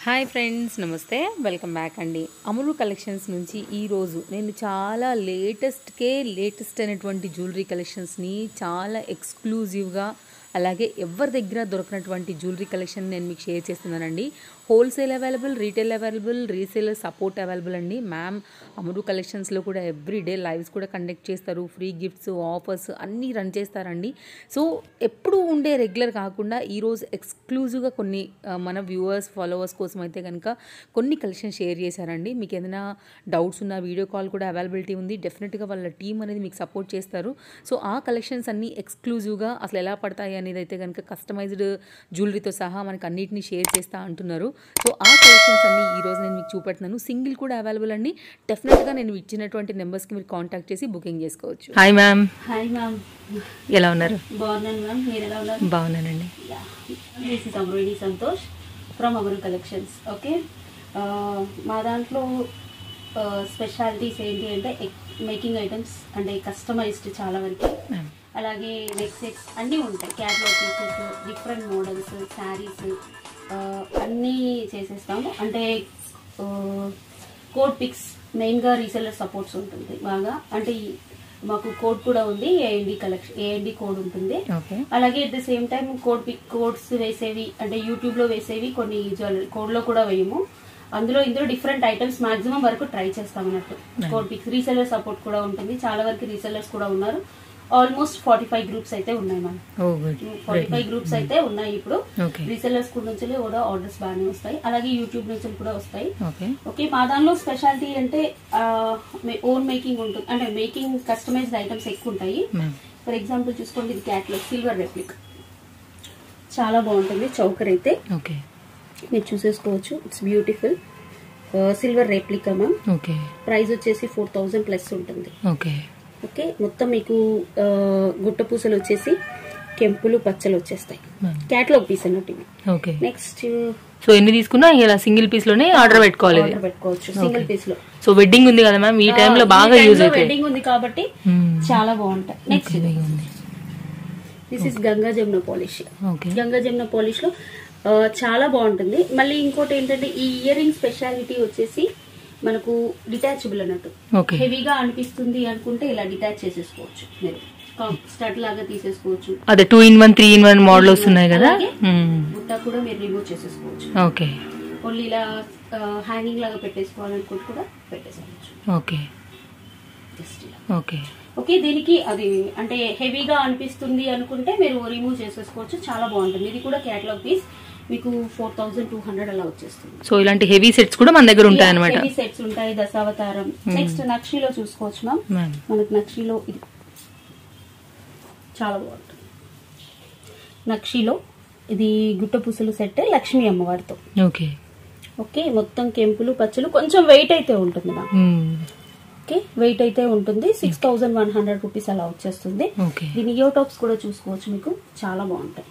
Hi friends namaste welcome back అండి Amalu collections నుంచి ఈరోజు నేను చాలా లేటెస్ట్కే లేటెస్ట్ అయినటువంటి జ్యువెలరీ కలెక్షన్స్ని చాలా ఎక్స్క్లూజివ్గా అలాగే ఎవరి దగ్గర దొరకనటువంటి జ్యువెలరీ కలెక్షన్ నేను మీకు షేర్ చేస్తున్నానండి wholesale available retail available reseller support available అండి మ్యామ్ అమరు కలెక్షన్స్లో కూడా ఎవ్రీ డే లైవ్స్ కూడా కండక్ట్ చేస్తారు ఫ్రీ గిఫ్ట్స్ ఆఫర్స్ అన్నీ రన్ చేస్తారండి సో ఎప్పుడు ఉండే రెగ్యులర్ కాకుండా ఈరోజు ఎక్స్క్లూజివ్గా కొన్ని ఆ, మన వ్యూవర్స్ ఫాలోవర్స్ కోసం అయితే కనుక కొన్ని కలెక్షన్ షేర్ చేశారండి మీకు ఏదైనా డౌట్స్ ఉన్న వీడియో కాల్ కూడా అవైలబిలిటీ ఉంది డెఫినెట్గా వాళ్ళ టీం అనేది మీకు సపోర్ట్ చేస్తారు సో ఆ కలెక్షన్స్ అన్నీ ఎక్స్క్లూజివ్గా అసలు ఎలా పడతాయి అనేది అయితే కనుక కస్టమైజ్డ్ జ్యువెలరీతో సహా మనకి అన్నిటిని షేర్ చేస్తా అంటున్నారు సో ఆ కలెక్షన్స్ అన్ని ఈ రోజు నేను మీకు చూపెడుతున్నాను సింగిల్ కూడా అవైలబుల్ అండి డెఫినెట్గా నేను ఇచ్చినటువంటి నెంబర్స్కి మీరు కాంటాక్ట్ చేసి బుకింగ్ చేసుకోవచ్చు హాయ్ మ్యామ్ హాయ్ మ్యామ్ ఎలా uన్నారు బాగున్నాను మ్యామ్ మీరు ఎలా ఉన్నారు బాగున్నానండి this is Amruni Santosh from Amaru collections okay మా దాంట్లో స్పెషాలిటీస్ ఏంటి అంటే మేకింగ్ ఐటమ్స్ అంటే కస్టమైజ్డ్ చాలా వరకు మ్యామ్ అలాగే నెక్ సెట్స్ అన్నీ ఉంటాయి catalogue pieces different models saris అన్నీ చేసేస్తాము అంటే కోడ్ పిక్స్ మెయిన్గా రీసెల్లర్ సపోర్ట్స్ ఉంటుంది బాగా అంటే ఈ- మాకు కోడ్ కూడా ఉంది ఏఎండి కలెక్షన్ ఏఎండి కోడ్ ఉంటుంది ఓకే అలాగే at the same time code pic codes వేసేవి అంటే యూట్యూబ్ లో వేసేవి కొన్ని జ్యువెలరీ కోడ్ లో కూడా వేయము అందులో ఇందులో డిఫరెంట్ ఐటమ్స్ మాక్సిమం వరకు ట్రై చేస్తాం అన్నట్టు కోడ్ పిక్స్ రీసెల్లర్ సపోర్ట్ కూడా ఉంటుంది చాలా వరకు రీసెల్లర్స్ కూడా ఉన్నారు ఆల్మోస్ట్ ఫార్టీ ఫైవ్ గ్రూప్స్ అయితే ఉన్నాయి ma'am oh good forty five groups అయితే ఉన్నాయి ఇప్పుడు ఓకే రీసెల్లర్స్ నుంచి కూడా ఆర్డర్స్ బాగానే వస్తాయి అలాగే యూట్యూబ్ నుంచి కూడా వస్తాయి ఓకే ఓకే మా దానిలో స్పెషాలిటీ అంటే ఓన్ మేకింగ్ ఉంటుంది అంటే మేకింగ్ కస్టమైజ్డ్ ఐటమ్స్ ఎక్కువ ఉంటాయి మ్యామ్ ఫర్ ఎగ్జాంపుల్ చూసుకోండి ఇది క్యాట్లాగ్ సిల్వర్ రెప్లిక్ చాలా బాగుంటుంది చౌకర్ అయితే ఓకే మీరు చూసేసుకోవచ్చు it's beautiful silver replica ma'am okay price వచ్చేసి ఫోర్ థౌజండ్ ప్లస్ ఉంటుంది ఓకే ఓకే మొత్తం మీకు ఆ, గుట్ట పూసలు వచ్చేసి కెంపులు పచ్చలు వచ్చేస్తాయి మ్యామ్ క్యాట్లాగ్ పీస్ అన్నట్టు ఇవి ఓకే నెక్స్ట్ సో ఎన్ని తీసుకున్నా ఇలా సింగిల్ పీస్ లోనే ఆర్డర్ పెట్టుకోవాలి ఇది ఆర్డర్ పెట్టుకోవచ్చు సింగిల్ పీస్ లో సో వెడ్డింగ్ ఉంది కదా మ్యామ్ ఈ టైంలో బాగా యూజ్ అవుతాయి వెడ్డింగ్ ఉంది కాబట్టి చాలా బాగుంటాయి next this is Ganga Jamuna polish okay Ganga Jamuna polish లో ఆ, చాలా బాగుంటుంది మళ్ళీ ఇంకోటి ఏంటంటే ఈ ఇయర్ రింగ్ స్పెషాలిటీ వచ్చేసి మనకు డిటాచబుల్ అన్నట్టు ఓకే హెవీగా అనిపిస్తుంది అనుకుంటే ఇలా డిటాచ్ చేసేసుకోవచ్చు మీరు స్టడ్ లాగా తీసేసుకోవచ్చు అదే two in one three in one model వస్తున్నాయి కదా అలాగే మ్మ్. బుట్ట కూడా మీరు రిమూవ్ చేసేసుకోవచ్చు ఓకే ఓన్లీ ఇలా హ్యాంగింగ్ లాగా పెట్టేసుకోవాలనుకుంటే కూడా పెట్టేసుకోవచ్చు ఓకే జస్ట్ ఇలా ఓకే ఓకే దీనికి అది అంటే హెవీగా అనిపిస్తుంది అనుకుంటే మీరు రిమూవ్ చేసేసుకోవచ్చు చాలా బాగుంటుంది ఇది కూడా క్యాటలాగ్ పీస్ మీకు ఫోర్ థౌసండ్ టూ హండ్రెడ్ అలా వచ్చేస్తుంది సో ఇలాంటి హెవీ సెట్స్ కూడా మన దగ్గర ఉంటాయి అనమాట హెవీ సెట్స్ ఉంటాయి దశావతారం నెక్స్ట్ నక్షిలో చూసుకోవచ్చు మ్యామ్ మ్యామ్ మనకు నక్షిలో ఇది చాలా బాగుంటుంది నక్షిలో ఇది గుట్ట పూసలు సెట్ లక్ష్మీ అమ్మవారితో ఓకే ఓకే మొత్తం కెంపులు పచ్చలు కొంచెం వెయిట్ అయితే ఉంటుంది మ్యామ్ మ్మ్. ఓకే వెయిట్ అయితే ఉంటుంది six thousand one hundred rupees అలా వచ్చేస్తుంది ఓకే దీని ఇయర్ టాప్స్ కూడా చూసుకోవచ్చు మీకు చాలా బాగుంటాయి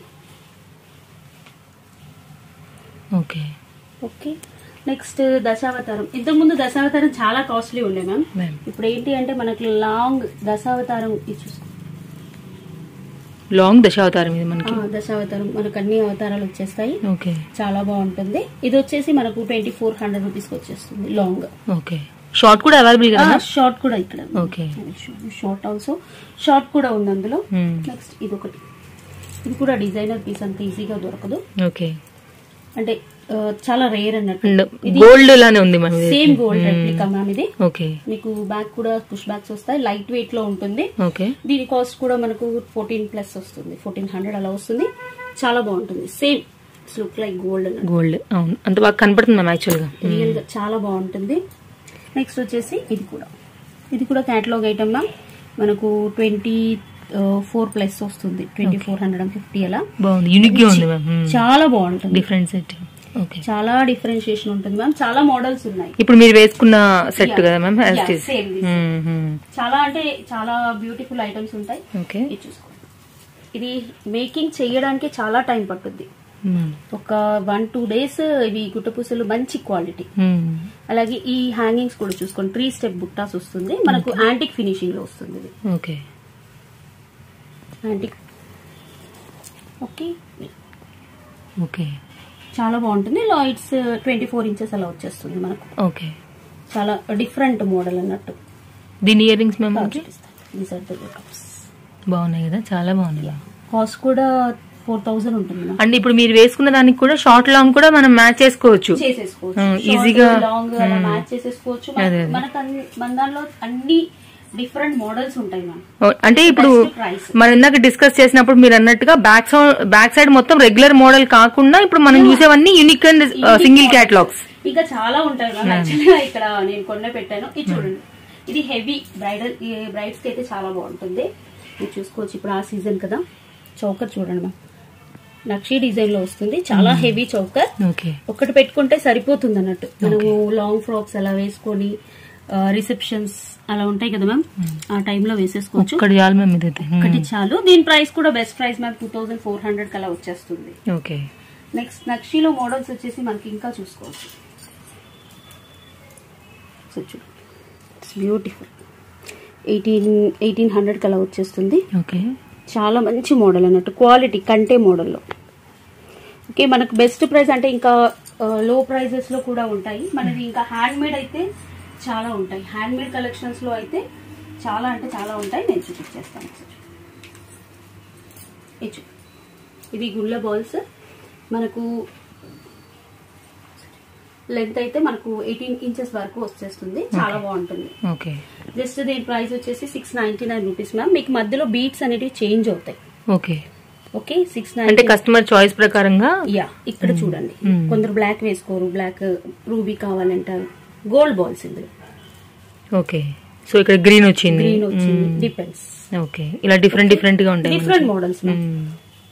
ఓకే ఓకే నెక్స్ట్ దశావతారం ఇంతకుముందు దశావతారం చాలా కాస్ట్లీ ఉండే మ్యామ్ మ్యామ్ ఇప్పుడు ఏంటి అంటే మనకి లాంగ్ దశావతారం ఇది చూసుకో లాంగ్ దశావతారం ఇది మనకి ఆ, దశావతారం మనకు అన్ని అవతారాలు వచ్చేస్తాయి ఓకే చాలా బాగుంటుంది ఇది వచ్చేసి మనకు ట్వంటీ ఫోర్ హండ్రెడ్ రూపీస్ వచ్చేస్తుంది లాంగ్ ఓకే షార్ట్ కూడా అవైలబుల్ కదా షార్ట్ కూడా ఇక్కడ ఓకే షార్ట్ ఆల్సో షార్ట్ కూడా ఉంది అందులో మ్మ్. నెక్స్ట్ ఇది ఒకటి ఇది కూడా డిజైనర్ పీస్ అంత ఈజీగా దొరకదు ఓకే అంటే ఆ, చాలా రేర్ అన్నట్టు అండ్ ఇది గోల్డ్ లానే ఉంది మనం సేమ్ గోల్డ్ రెప్లికా మ్యామ్ ఇది ఓకే మీకు బ్యాక్ కూడా పుష్ బ్యాక్స్ వస్తాయి లైట్ వెయిట్ లో ఉంటుంది ఓకే దీని కాస్ట్ కూడా మనకు ఫోర్టీన్ ప్లస్ వస్తుంది ఫోర్టీన్ హండ్రెడ్ అలా వస్తుంది చాలా బాగుంటుంది సేమ్ లుక్ లైక్ గోల్డ్ అన్నట్టు గోల్డ్ అవును అంత బాగా కనపడుతుంది మ్యామ్ యాక్చువల్ గా రియల్ గా చాలా బాగుంటుంది నెక్స్ట్ వచ్చేసి ఇది కూడా ఇది కూడా క్యాటలాగ్ ఐటమ్ మ్యామ్ మనకు ట్వంటీ ఫోర్ ప్లస్ వస్తుంది twenty four hundred and fifty అలా బాగుంది యూనిక్ గా ఉంది మ్యామ్ చాలా బాగుంటుంది డిఫరెంట్ సెట్ ఓకే చాలా డిఫరెన్షియేషన్ ఉంటుంది మ్యామ్ చాలా మోడల్స్ ఉన్నాయి ఇప్పుడు మీరు వేసుకున్న సెట్ Yeah. కదా ma'am as Yeah, it is same this. చాలా అంటే చాలా బ్యూటిఫుల్ ఐటమ్స్ ఉంటాయి ఓకే ఇది చూసుకోండి ఇది మేకింగ్ చేయడానికి చాలా టైం పట్టుద్ది ఒక వన్ టూ డేస్ ఇవి గుట్టపూసలు మంచి క్వాలిటీ అలాగే ఈ హ్యాంగింగ్స్ కూడా చూసుకోండి త్రీ స్టెప్ బుట్టాస్ వస్తుంది మనకు యాంటిక్ ఫినిషింగ్ లో వస్తుంది ఇది ఓకే యాంటిక్ ఓకే ఓకే చాలా బాగుంటుంది లైట్స్ ట్వంటీ ఫోర్ ఇంచెస్ అలా వచ్చేస్తుంది మనకు ఓకే చాలా డిఫరెంట్ మోడల్ అన్నట్టు దీని ఇయర్ రింగ్స్ మేము మనకి These are the earrings. బాగున్నాయి కదా చాలా బాగున్నాయి కాస్ట్ కూడా ఫోర్ థౌసండ్ ఉంటుంది మ్యామ్ అండ్ ఇప్పుడు మీరు వేసుకున్న దానికి కూడా షార్ట్ లాంగ్ కూడా మనం మ్యాచ్ చేసుకోవచ్చు చేసేసుకోవచ్చు Hmm, Short, easy-గా, లాంగ్ అలా hmm. మ్యాచ్ చేసేసుకోవచ్చు అదే, అదే. మనకు అన్ని- మన దానిలో అన్ని డిఫరెంట్ మోడల్స్ ఉంటాయి మ్యామ్ ఓ, అంటే ఇప్పుడు Best price. మనం ఇందాక డిస్కస్ చేసినప్పుడు మీరు అన్నట్టుగా బ్యాక్ సైడ్ బ్యాక్ సైడ్ మొత్తం రెగ్యులర్ మోడల్ కాకుండా ఇప్పుడు మనం చూసేవన్నీ యూనిక్ అండ్ సింగిల్ క్యాటలాగ్స్ ఇంకా చాలా ఉంటాయి మ్యామ్ యాక్చువల్గా ఇక్కడ నేను కొన్నే పెట్టాను ఇది చూడండి ఇది హెవీ బ్రైడల్ బ్రైడ్స్ కి అయితే చాలా బాగుంటుంది ఇది చూసుకోవచ్చు ఇప్పుడు ఆ సీజన్ కదా చౌకర్ చూడండి మ్యామ్ నక్షీ డిజైన్ లో వస్తుంది చాలా హెవీ చౌకర్ ఓకే ఒకటి పెట్టుకుంటే సరిపోతుంది అన్నట్టు మనము లాంగ్ ఫ్రాక్స్ అలా వేసుకొని రిసెప్షన్స్ అలా ఉంటాయి కదా మ్యామ్ ఆ టైంలో వేసేసుకోవచ్చు ఇక్కడ చాలు మేము ఇదైతే ఒకటి చాలు దీని ప్రైస్ కూడా best price ma'am two thousand four hundred కలా వచ్చేస్తుంది ఓకే నెక్స్ట్ నక్షీలో మోడల్స్ వచ్చేసి మనకి ఇంకా చూసుకోవచ్చు సో చూడండి it's beautiful eighteen eighteen hundred కలా వచ్చేస్తుంది ఓకే చాలా మంచి మోడల్ అన్నట్టు క్వాలిటీ కంటే మోడల్లో ఓకే మనకు బెస్ట్ ప్రైస్ అంటే ఇంకా లో ప్రైజెస్ లో కూడా ఉంటాయి మనది ఇంకా హ్యాండ్ మేడ్ అయితే చాలా ఉంటాయి హ్యాండ్ మేడ్ కలెక్షన్స్ లో అయితే చాలా అంటే చాలా ఉంటాయి నేను చూపించేస్తాను ఒకసారి. ఇది చూ- ఇది గుళ్ళ బాల్స్ మనకు లెంత్ అయితే మనకు ఎయిటీన్ ఇంచెస్ వరకు వచ్చేస్తుంది చాలా బాగుంటుంది ఓకే జస్ట్ దీని ప్రైస్ వచ్చేసి six ninety nine rupees ma'am మీకు మధ్యలో బీట్స్ అనేవి చేంజ్ అవుతాయి ఓకే ఓకే సిక్స్ అంటే నైన్ కస్టమర్ చాయిస్ ప్రకారంగా యా ఇక్కడ చూడండి Hmm. కొందరు బ్లాక్ వేసుకోరు బ్లాక్ రూబీ కావాలంటారు గోల్డ్ బాల్స్ ఇందులో ఓకే సో ఇక్కడ గ్రీన్ వచ్చింది గ్రీన్ వచ్చింది డిపెండ్స్ ఓకే ఇలా డిఫరెంట్ డిఫరెంట్ గా ఉంటాయి డిఫరెంట్ మోడల్స్ మ్మ్.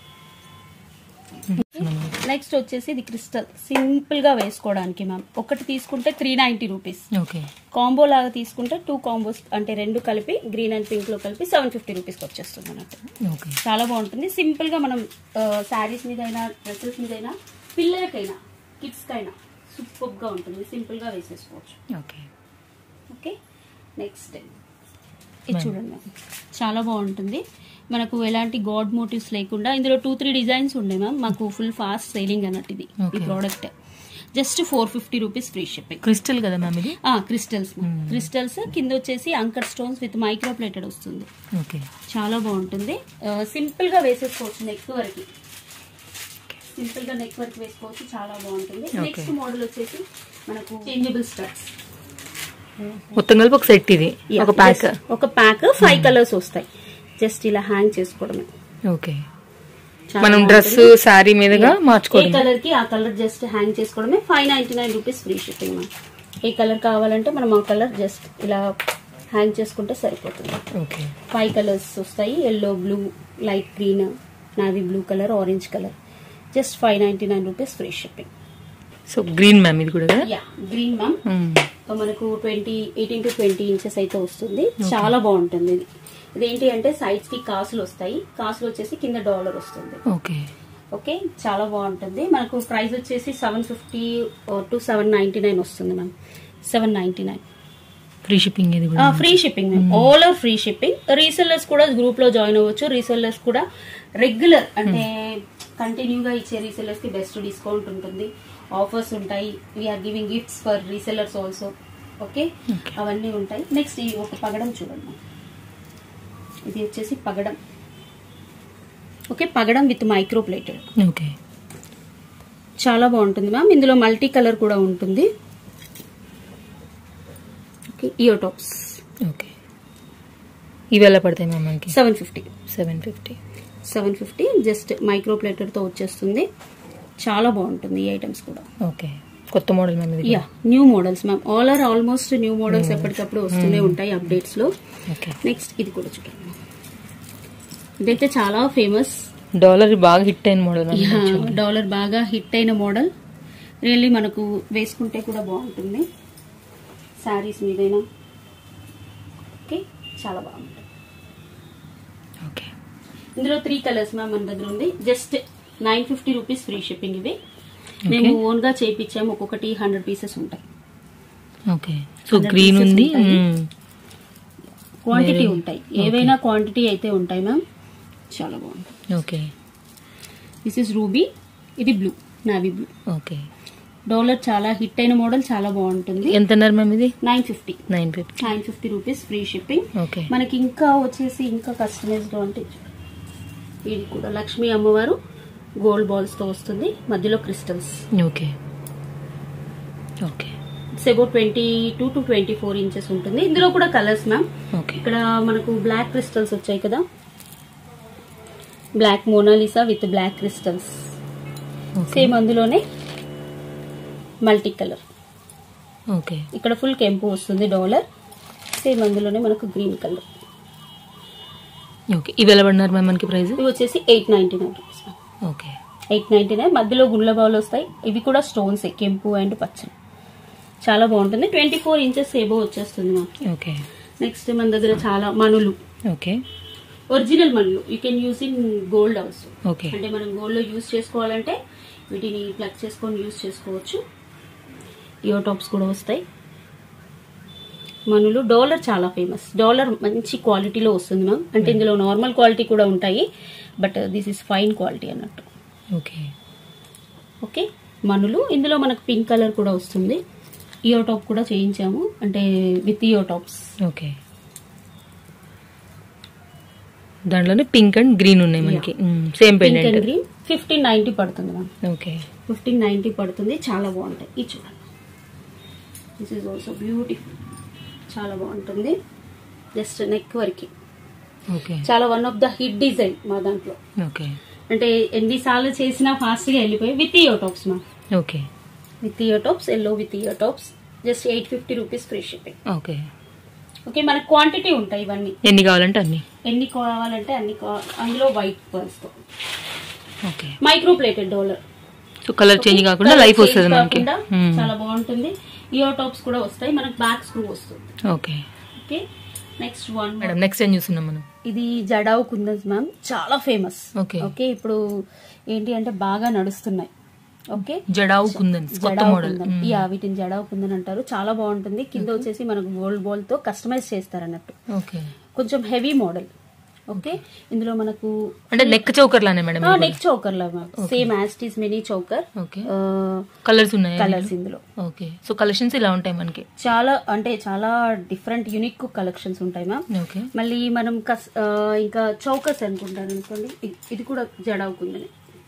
నెక్స్ట్ వచ్చేసి ఇది క్రిస్టల్ సింపుల్ గా వేసుకోవడానికి మ్యామ్ ఒకటి తీసుకుంటే three ninety rupees okay combo లాగా తీసుకుంటే టూ కాంబోస్ అంటే రెండు కలిపి గ్రీన్ అండ్ పింక్ లో కలిపి సెవెన్ ఫిఫ్టీ రూపీస్ వచ్చేస్తుంది అన్నట్టు ఓకే చాలా బాగుంటుంది సింపుల్ గా మనం శారీస్ మీద అయినా డ్రెస్సెస్ మీద అయినా పిల్లలకైనా కిడ్స్ కైనా సూపర్ గా ఉంటుంది సింపుల్ గా వేసేసుకోవచ్చు ఓకే ఓకే నెక్స్ట్ ఇది చూడండి మ్యామ్ చాలా బాగుంటుంది మనకు ఎలాంటి గాడ్ మోటివ్స్ లేకుండా ఇందులో టూ త్రీ డిజైన్స్ ఉండే మ్యామ్ మాకు ఫుల్ ఫాస్ట్ సేలింగ్ అన్నట్టు ఇది ఈ Okay. Product just four fifty rupees free shipping crystal కదా మ్యామ్ ఇది క్రిస్టల్స్ క్రిస్టల్స్ కింద వచ్చేసి anchor stones with micro plated వస్తుంది ఓకే చాలా బాగుంటుంది సింపుల్ గా వేసేసుకోవచ్చు నెక్ వరకు సింపుల్ గా నెక్ వర్క్ వేసుకోవచ్చు చాలా బాగుంటుంది Okay. నెక్స్ట్ మోడల్ వచ్చేసి మనకు చేంజబుల్ స్టడ్స్ మొత్తం కలిపి ఒక సెట్ ఇది ఒక ప్యాక్ ఒక ప్యాక్ ఫైవ్ కలర్స్ వస్తాయి జస్ట్ ఇలా హ్యాంగ్ చేసుకోవడమే ఓకే చాలా మనం డ్రెస్ శారీ మీదుగా ఏ మార్చుకోవడం కలర్ కి ఆ కలర్ జస్ట్ హ్యాంగ్ చేసుకోవడమే five ninety nine rupees free shipping ma'am ఏ కలర్ కావాలంటే మనం ఆ కలర్ జస్ట్ ఇలా హ్యాంగ్ చేసుకుంటే సరిపోతుంది ఓకే ఫైవ్ కలర్స్ వస్తాయి yellow blue light green navy blue colour orange colour just five ninety nine rupees free shipping so green ma'am ఇది కూడా కదా యా గ్రీన్ మ్యామ్ మ్మ్. మనకు twenty eighteen to twenty inches అయితే వస్తుంది చాలా బాగుంటుంది ఇది ఇదేంటి అంటే సైడ్స్ కి కాసులు వస్తాయి కాసులు వచ్చేసి కింద డాలర్ వస్తుంది ఓకే ఓకే చాలా బాగుంటుంది మనకు ప్రైస్ వచ్చేసి seven fifty to seven ninety nine వస్తుంది ma'am seven ninety nine free shipping ఇది కూడా free shipping ma'am all are free shipping resellers కూడా గ్రూప్ లో జాయిన్ అవ్వచ్చు రీసెల్లర్స్ కూడా రెగ్యులర్ అంటే కంటిన్యూగా ఇచ్చే రీసెల్లర్స్ కి బెస్ట్ డిస్కౌంట్ ఉంటుంది ఆఫర్స్ ఉంటాయి we're giving gifts for resellers also okay Okay. అవన్నీ ఉంటాయి నెక్స్ట్ ఈ ఒక పగడం చూడండి ma'am. ఇది వచ్చేసి పగడం ఓకే పగడం విత్ మైక్రో ప్లేటెడ్ ఓకే చాలా బాగుంటుంది మ్యామ్ ఇందులో మల్టీ కలర్ కూడా ఉంటుంది ఓకే ఇయర్ టాప్స్ ఓకే ఇవి ఎలా పడతాయి మ్యామ్ మనకి seven fifty seven fifty seven fifty just micro ప్లేటర్తో వచ్చేస్తుంది చాలా బాగుంటుంది ఈ ఐటమ్స్ కూడా ఓకే కొత్త మోడల్ మ్యామ్ ఇది yeah new models ma'am all are almost new models ఎప్పటికప్పుడు వస్తూనే ఉంటాయి అప్డేట్స్ లో ఓకే నెక్స్ట్ ఇది కూడా చూడండి ఇదైతే చాలా ఫేమస్ డాలర్ బాగా హిట్ అయిన మోడల్ మ్యామ్ డాలర్ బాగా హిట్ అయిన మోడల్ రియల్లీ మనకు వేసుకుంటే కూడా బాగుంటుంది శారీస్ మీదైనా ఓకే చాలా బాగుంటుంది ఓకే ఇందులో త్రీ కలర్స్ మ్యామ్ మన దగ్గర ఉంది just nine fifty rupees free shipping ఇవి మేము ఓన్ గా చేయించాము ఒక్కొక్కటి హండ్రెడ్ పీసెస్ ఉంటాయి okay so Hundred green pieces ఉంది ఉంటాయి. మ్మ్. క్వాంటిటీ ఉంటాయి ఏవైనా క్వాంటిటీ అయితే ఉంటాయి మ్యామ్ చాలా బాగుంటుంది ఓకే దిస్ ఇస్ రూబీ ఇది blue navy blue okay dollar చాలా హిట్ అయిన మోడల్ చాలా బాగుంటుంది ఎంత అన్నారు మ్యామ్ ఇది nine fifty nine fifty nine fifty rupees free shipping okay మనకి ఇంకా వచ్చేసి ఇంకా కస్టమైజ్డ్ అంటే ఇది కూడా లక్ష్మీ అమ్మవారు గోల్డ్ బాల్స్ తో వస్తుంది మధ్యలో crystals okay okay it's about twenty two to twenty four inches ఉంటుంది ఇందులో కూడా కలర్స్ మ్యామ్ ఓకే ఇక్కడ మనకు బ్లాక్ క్రిస్టల్స్ వచ్చాయి కదా black Mona Lisa with black crystals okay same అందులోనే మల్టీ కలర్ ఓకే ఇక్కడ ఫుల్ కెంపు వస్తుంది డాలర్ సేమ్ అందులోనే మనకు గ్రీన్ కలర్ ఓకే ఇవి ఎలా పడినారు మ్యామ్ మనకి ప్రైస్ ఇవి వచ్చేసి eight ninety nine rupees okay eight ninety nine మధ్యలో గుండ్ల బావులు వస్తాయి ఇవి కూడా స్టోన్స్ కెంపు అండ్ పచ్చని చాలా బాగుంటుంది ట్వంటీ ఫోర్ ఇంచెస్ ఏబో వచ్చేస్తుంది మాకు ఓకే నెక్స్ట్ మన దగ్గర చాలా మనులు ఓకే ఒరిజినల్ మనులు you can use in gold also okay అంటే మనం గోల్డ్ లో యూస్ చేసుకోవాలంటే వీటిని ప్లగ్ చేసుకొని యూస్ చేసుకోవచ్చు ఇయో టాప్స్ కూడా వస్తాయి మనులు డాలర్ చాలా ఫేమస్ డాలర్ మంచి క్వాలిటీలో వస్తుంది మ్యామ్ అంటే ఇందులో నార్మల్ క్వాలిటీ కూడా ఉంటాయి but this is fine quality అన్నట్టు ఓకే ఓకే మనులు ఇందులో మనకు పింక్ కలర్ కూడా వస్తుంది ఇయో టాప్ కూడా చేయించాము అంటే విత్ ఇయో టాప్స్ ఓకే దాంట్లోనే పింక్ అండ్ గ్రీన్ ఉన్నాయి మనకి same pink and pendant green fifteen ninety పడుతుంది మ్యామ్ ఓకే ఫిఫ్టీన్ నైన్టీ పడుతుంది చాలా బాగుంటాయి ఇది చూడండి దిస్ ఈజ్ ఆల్సో బ్యూటిఫుల్ చాలా బాగుంటుంది జస్ట్ నెక్ వరకు ఓకే చాలా one of the hit design మా దాంట్లో ఓకే అంటే ఎన్నిసార్లు చేసినా ఫాస్ట్ గా వెళ్ళిపోయి with ear tops ma'am okay with ear tops yellow with ear tops just eight fifty rupees free shipping okay okay మనకు క్వాంటిటీ ఉంటాయి ఇవన్నీ ఎన్ని కావాలంటే అన్ని ఎన్ని కావాలంటే అన్ని కా- అందులో వైట్ పర్ల్స్ తో okay micro plated dollar so colour change కాకుండా లైఫ్ వస్తుంది మనకి మ్మ్. చాలా బాగుంటుంది ఇయర్ టాప్స్ కూడా వస్తాయి మనకు బ్యాక్ స్క్రూ వస్తుంది okay okay next one madam next ఏం చూస్తున్నాం మనం ఇది జడావు కుందన్స్ మ్యామ్ చాలా ఫేమస్ ఓకే ఓకే ఇప్పుడు ఏంటి అంటే బాగా నడుస్తున్నాయి ఓకే జడావు కుందన్స్ కొత్త జడావు మోడల్ కుందన్ యా వీటిని జడావు కుందన్ అంటారు చాలా బాగుంటుంది కింద వచ్చేసి మనకు గోల్డ్ బాల్ తో కస్టమైజ్ చేస్తారు అన్నట్టు ఓకే కొంచెం హెవీ మోడల్ ఓకే ఇందులో మనకు అంటే నెక్ చౌకర్ లానే మేడం నెక్ చౌకర్ లా ma'am same as this mini choker okay colours ఉన్నాయి కలర్స్ ఇందులో ఓకే సో కలెక్షన్స్ ఇలా ఉంటాయి మనకి చాలా అంటే చాలా డిఫరెంట్ యూనిక్ కలెక్షన్స్ ఉంటాయి మ్యామ్ ఓకే మళ్ళీ మనం కస్ ఆ, ఇంకా చౌకస్ అనుకుంటారు అనుకోండి ఇ- ఇది కూడా జడవుకుందని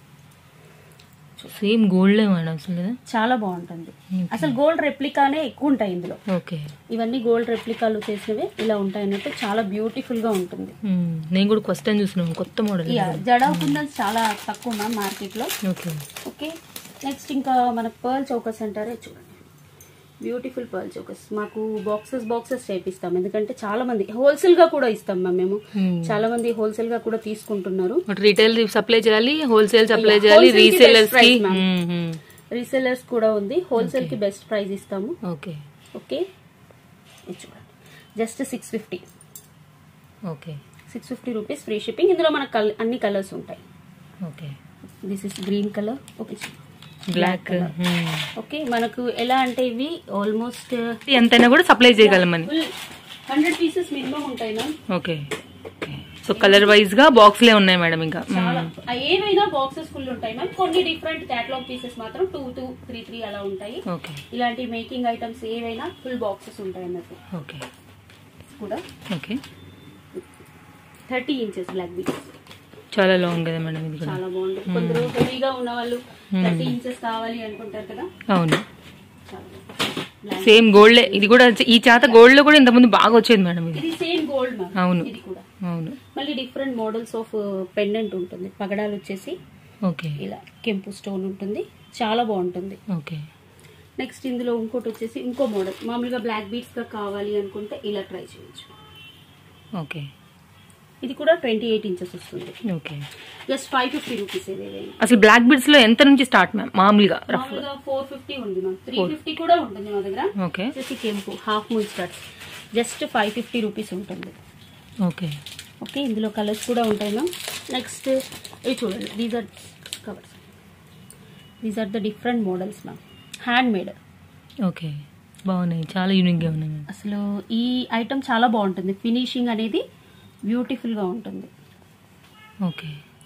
సేమ్ గోల్డ్ మేడం అసలు కదా చాలా బాగుంటుంది అసలు గోల్డ్ రెప్లికానే ఎక్కువ ఉంటాయి ఇందులో ఓకే ఇవన్నీ గోల్డ్ రెప్లికాలు చేసినవే ఇలా ఉంటాయి అన్నట్టు చాలా బ్యూటిఫుల్ గా ఉంటుంది మ్మ్. నేను కూడా ఫస్ట్ టైం చూస్తున్నాను కొత్త మోడల్ యా జడవుకుందని చాలా తక్కువ మ్యామ్ మార్కెట్ లో ఓకే ఓకే నెక్స్ట్ ఇంకా మనకు పర్ల్ చౌకస్ అంటారే చూడండి బ్యూటిఫుల్ పర్ల్ చౌకస్ మాకు బాక్సెస్ బాక్సెస్ చేపిస్తాం ఎందుకంటే చాలా మంది హోల్సేల్ గా కూడా ఇస్తాం మ్యామ్ మేము చాలా మంది హోల్సేల్ గా కూడా తీసుకుంటున్నారు బట్ రీటైల్ సప్లై చేయాలి హోల్సేల్ సప్లై Yeah, చేయాలి wholesale కి రీసేలర్స్ best కి price, ma'am. మ్మ్, మ్మ్. రీసెలర్స్ కూడా ఉంది హోల్సేల్ కి బెస్ట్ ప్రైస్ ఇస్తాము ఓకే ఓకే ఇది చూడండి just six fifty okay six fifty rupees free shipping ఇందులో మనకు కల్- అన్ని కలర్స్ ఉంటాయి okay this is green colour okay black okay మనకు ఎలా అంటే ఇవి ఆల్మోస్ట్ ఎంతైనా కూడా సప్లై చేయగలమని ఫుల్ హండ్రెడ్ పీసెస్ మినిమం ఉంటాయి ma'am okay so colour wise గా బాక్స్ లే ఉన్నాయి మేడం ఇంకా చాలా ఆ ఏవైనా బాక్సెస్ ఫుల్ ఉంటాయి మ్యామ్ కొన్ని డిఫరెంట్ క్యాటలాగ్ పీసెస్ మాత్రం టూ టూ త్రీ త్రీ అలా ఉంటాయి ఓకే ఇలాంటి మేకింగ్ ఐటమ్స్ ఏవైనా ఫుల్ బాక్సెస్ ఉంటాయి అన్నట్టు ఓకే కూడా okay thirty inches black beads చాలా లాంగ్ కదా మేడం ఇది కూడా చాలా బాగుంటుంది కొందరు హెవీగా ఉన్న వాళ్ళు థర్టీ ఇంచెస్ కావాలి అనుకుంటారు కదా అవును చాలా Black. సేమ్ గోల్డ్ ఇది కూడా ఈ చేత గోల్డ్ లో కూడా ఇంతకుముందు బాగా వచ్చేది మేడం ఇది ఇది సేమ్ గోల్డ్ మ్యామ్ అవును. ఇది కూడా అవును మళ్ళీ డిఫరెంట్ మోడల్స్ ఆఫ్ పెండెంట్ ఉంటుంది పగడాలు వచ్చేసి ఓకే ఇలా కెంపు స్టోన్ ఉంటుంది చాలా బాగుంటుంది ఓకే నెక్స్ట్ ఇందులో ఇంకోటి వచ్చేసి ఇంకో మోడల్ మామూలుగా బ్లాక్ బీట్స్ గా కావాలి అనుకుంటే ఇలా ట్రై చేయొచ్చు ఓకే ఇది కూడా ట్వంటీ ఎయిట్ ఇంచెస్ వస్తుంది okay just five fifty rupees ఏదైనా అసలు బ్లాక్ బిడ్స్ లో ఎంత నుంచి స్టార్ట్ మ్యామ్ మామూలుగా రఫ్ మామూలుగా ఫోర్ ఫిఫ్టీ ఉంది మ్యామ్ త్రీ ఫిఫ్టీ కూడా ఉంటుంది మా దగ్గర ఓకే వచ్చేసి కెంపు half moon starts just five fifty rupees ఉంటుంది ఓకే ఓకే ఇందులో కలర్స్ కూడా ఉంటాయి మ్యామ్ నెక్స్ట్ ఇవి చూడండి these are covers these are the different models ma'am hand made okay బాగున్నాయి చాలా యూనిక్ గా ఉన్నాయి మ్యామ్ అసలు ఈ ఐటమ్ చాలా బాగుంటుంది ఫినిషింగ్ అనేది బ్యూటిఫుల్ గా ఉంటుంది ఓకే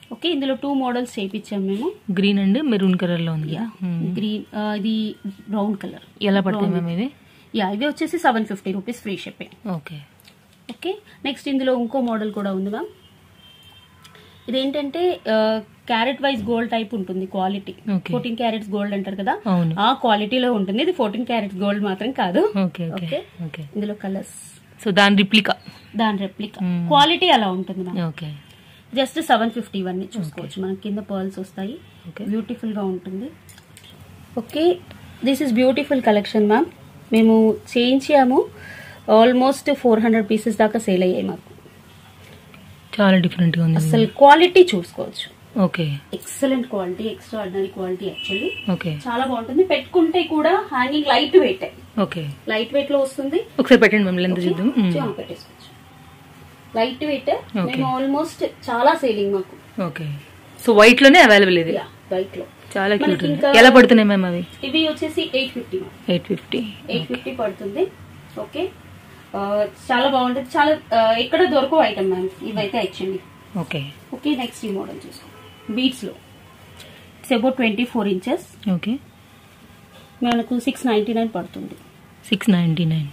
ఓకే ఇందులో టూ మోడల్స్ చేయించాం మేము గ్రీన్ అండ్ మెరూన్ కలర్ లో ఉంది యా గ్రీన్ ఇది బ్రౌన్ కలర్ ఎలా పడతాయి మ్యామ్ ఇవి యా ఇవి వచ్చేసి seven fifty rupees free shipping okay okay next ఇందులో ఇంకో మోడల్ కూడా ఉంది మ్యామ్ ఇదేంటంటే క్యారెట్ వైజ్ గోల్డ్ టైప్ ఉంటుంది quality Okay. Fourteen carats gold అంటారు కదా అవును ఆ క్వాలిటీలో ఉంటుంది ఇది ఫోర్టీన్ క్యారెట్స్ గోల్డ్ మాత్రం కాదు ఓకే ఓకే ఓకే ఓకే ఇందులో కలర్స్ సో దాని రిప్లికా దాని రెప్లికా Hmm. క్వాలిటీ అలా ఉంటుంది ma'am okay just seven fifty ఇవన్నీ చూసుకోవచ్చు మనకి కింద పర్ల్స్ వస్తాయి ఓకే బ్యూటిఫుల్ గా ఉంటుంది okay this is beautiful collection ma'am మేము చేయించాము ఆల్మోస్ట్ ఫోర్ హండ్రెడ్ పీసెస్ దాకా సేల్ అయ్యాయి మాకు చాలా డిఫరెంట్ గా ఉంది అసలు క్వాలిటీ చూసుకోవచ్చు okay excellent quality extraordinary quality actually okay చాలా బాగుంటుంది పెట్టుకుంటే కూడా hanging light weight okay light weight లో వస్తుంది ఒకసారి పెట్టండి మ్యామ్ లెంత్ చూద్దాం మ్మ్. చా, పెట్టేసుకోవచ్చు లైట్ వెయిట్ Okay. మేము ఆల్మోస్ట్ చాలా సేలింగ్ మాకు ఓకే సో వైట్ లోనే అవైలబుల్ ఇది వైట్ లో చాలా మనకి క్యూట్ ఉంది ఇంకా- ఎలా పడుతున్నాయి మ్యామ్ అవి ఇవి వచ్చేసి eight fifty eight fifty eight fifty పడుతుంది ఓకే ఆ, చాలా బాగుంటుంది చాలా ఆ, ఎక్కడ దొరకవు ఐటమ్ మ్యామ్ ఇవైతే యాక్చువల్లీ ఓకే ఓకే నెక్స్ట్ ఈ మోడల్ చూసుకో బీట్స్ లో it's about twenty four inches okay మనకు సిక్స్ నైన్టీ నైన్ పడుతుంది సిక్స్ నైంటీ నైన్